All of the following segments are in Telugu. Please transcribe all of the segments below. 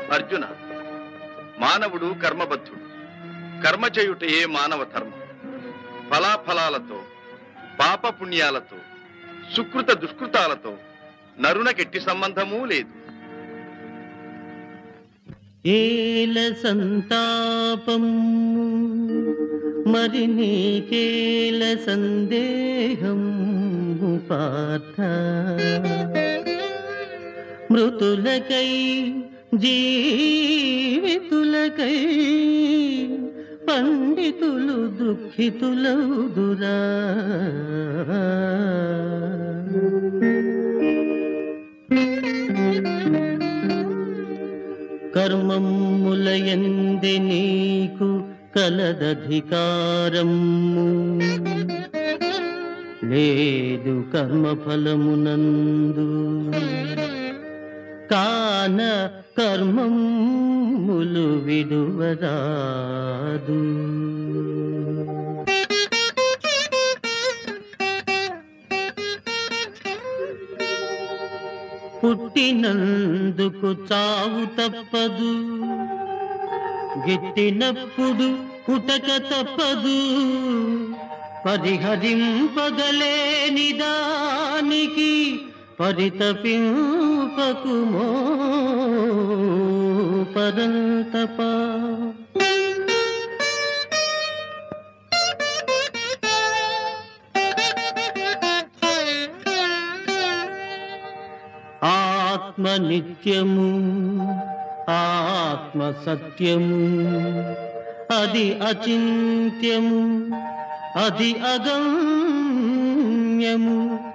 అర్జున మానవుడు కర్మబద్ధుడు కర్మ చేయుటయే మానవ ధర్మం ఫలాఫలాలతో పాప పుణ్యాలతో సుకృత దుష్కృతాలతో నరునకెట్టి సంబంధమూ లేదు ఏల సంతాపం మరి నీకేల సందేహం పార్థ మృతులకై జీవితులకై పండితులు దుఃఖితులౌదురా కర్మములయంది నీకు కలదధికారము లేదు కర్మఫలమునందు కాన కర్మములు విడువరాదు పుట్టినందుకు చావు తప్పదు గిట్టినప్పుడు పుటక తప్పదు పరిహరింపగలేని దానికి పరితపింపకుమో పరంతప ఆత్మ నిత్యము ఆత్మ సత్యము అది అచింత్యము అది అగమ్యము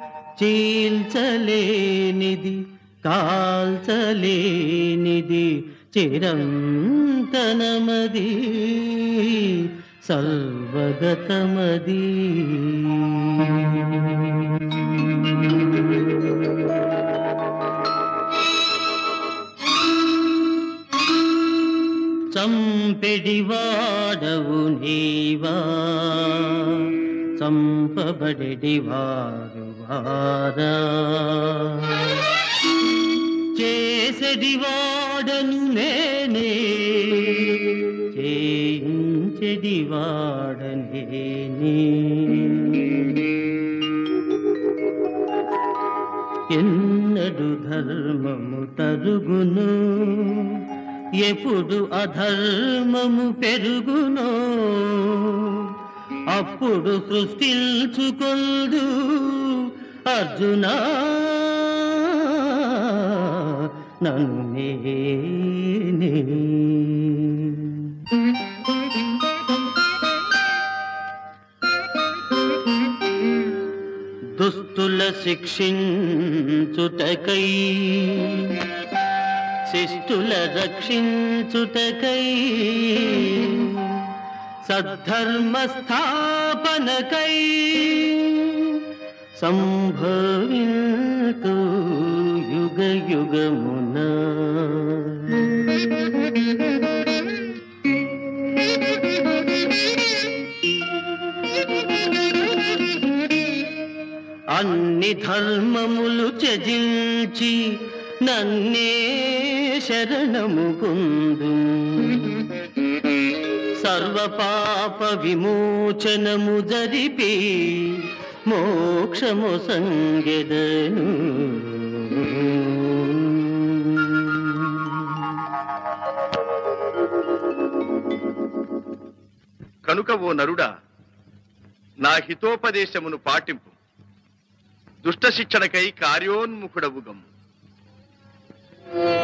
చీల్చలేనిది కాల్చలేనిది చిరంతనమది సర్వగతమది చంపెడివాడవు నీవా చంపబడెడివారు వారా చేసెడివాడను నేనే చేయించెడివాడనేనే ఎన్నడు ధర్మము తరుగును ఎప్పుడు అధర్మము పెరుగునో అప్పుడు సృష్టించుకొల్దు అర్జునా నన్ను నేనే దుస్తుల శిక్షించుటకై శిష్టుల రక్షించుటకై సద్ధర్మ స్థాపనకై సంభవింతు యుగ యుగమున అన్ని ధర్మములు త్యజించి నన్నే శరణము పొందు సర్వ పాప విమోచనము జరిపి మోక్షము సంగెదను కనుక ఓ నరుడా నా హితోపదేశమును పాటింపు దుష్ట శిక్షణకై కార్యోన్ముఖుడవుగము